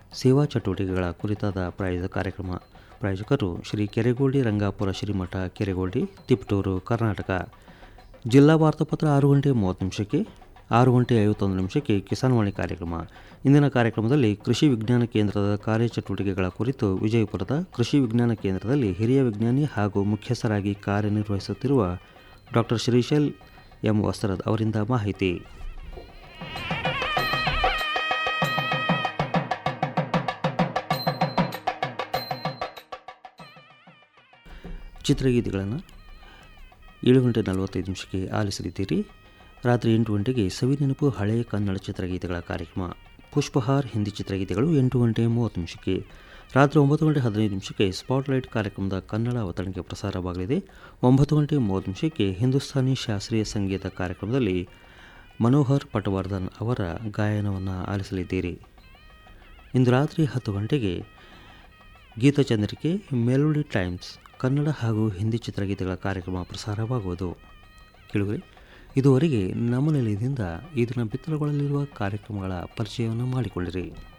ಸೇವಾ ಚಟುವಟಿಕೆಗಳ ಕುರಿತಾದ ಪ್ರಾಯೋಜಿತ ಕಾರ್ಯಕ್ರಮ ಪ್ರಾಯೋಜಕರು ಶ್ರೀ ಕೆರೆಗೋಡಿ ರಂಗಾಪುರ ಶ್ರೀಮಠ ಕೆರೆಗೋಡಿ ತಿಪ್ಟೂರು ಕರ್ನಾಟಕ ಜಿಲ್ಲಾ ವಾರ್ತಾಪತ್ರ ಆರು ಗಂಟೆ ಮೂವತ್ತು ನಿಮಿಷಕ್ಕೆ ಆರು ಗಂಟೆ ಐವತ್ತೊಂದು ನಿಮಿಷಕ್ಕೆ ಕಿಸಾನ್ವಾಣಿ ಕಾರ್ಯಕ್ರಮ ಇಂದಿನ ಕಾರ್ಯಕ್ರಮದಲ್ಲಿ ಕೃಷಿ ವಿಜ್ಞಾನ ಕೇಂದ್ರದ ಕಾರ್ಯಚಟುವಟಿಕೆಗಳ ಕುರಿತು ವಿಜಯಪುರದ ಕೃಷಿ ವಿಜ್ಞಾನ ಕೇಂದ್ರದಲ್ಲಿ ಹಿರಿಯ ವಿಜ್ಞಾನಿ ಹಾಗೂ ಮುಖ್ಯಸ್ಥರಾಗಿ ಕಾರ್ಯನಿರ್ವಹಿಸುತ್ತಿರುವ ಡಾಕ್ಟರ್ ಶ್ರೀಶೈಲ್ ಎಂ ವಸ್ತ್ರದ್ ಅವರಿಂದ ಮಾಹಿತಿ ಚಿತ್ರಗೀತೆಗಳನ್ನು ಏಳು ಗಂಟೆ ನಲವತ್ತೈದು ನಿಮಿಷಕ್ಕೆ ಆಲಿಸಲಿದ್ದೀರಿ ರಾತ್ರಿ ಎಂಟು ಗಂಟೆಗೆ ಸವಿ ನೆನಪು ಹಳೆಯ ಕನ್ನಡ ಚಿತ್ರಗೀತೆಗಳ ಕಾರ್ಯಕ್ರಮ ಪುಷ್ಪಹಾರ್ ಹಿಂದಿ ಚಿತ್ರಗೀತೆಗಳು ಎಂಟು ಗಂಟೆ ಮೂವತ್ತು ನಿಮಿಷಕ್ಕೆ ರಾತ್ರಿ ಒಂಬತ್ತು ಗಂಟೆ ಹದಿನೈದು ನಿಮಿಷಕ್ಕೆ ಸ್ಪಾಟ್ಲೈಟ್ ಕಾರ್ಯಕ್ರಮದ ಕನ್ನಡ ಅವತರಣಿಕೆ ಪ್ರಸಾರವಾಗಲಿದೆ ಒಂಬತ್ತು ಗಂಟೆ ಮೂವತ್ತು ನಿಮಿಷಕ್ಕೆ ಹಿಂದೂಸ್ತಾನಿ ಶಾಸ್ತ್ರೀಯ ಸಂಗೀತ ಕಾರ್ಯಕ್ರಮದಲ್ಲಿ ಮನೋಹರ್ ಪಟವರ್ಧನ್ ಅವರ ಗಾಯನವನ್ನು ಆಲಿಸಲಿದ್ದೀರಿ ಇಂದು ರಾತ್ರಿ ಹತ್ತು ಗಂಟೆಗೆ ಗೀತಚಂದ್ರಿಕೆ ಮೆಲೋಡಿ ಟೈಮ್ಸ್ ಕನ್ನಡ ಹಾಗೂ ಹಿಂದಿ ಚಿತ್ರಗೀತೆಗಳ ಕಾರ್ಯಕ್ರಮ ಪ್ರಸಾರವಾಗುವುದು ಕೇಳುವರೆ ಇದುವರೆಗೆ ನಮ್ಮ ನಿಲಯದಿಂದ ಈ ದಿನ ಬಿತ್ತಲುಗೊಳ್ಳಲಿರುವ ಕಾರ್ಯಕ್ರಮಗಳ ಪರಿಚಯವನ್ನು ಮಾಡಿಕೊಳ್ಳಿರಿ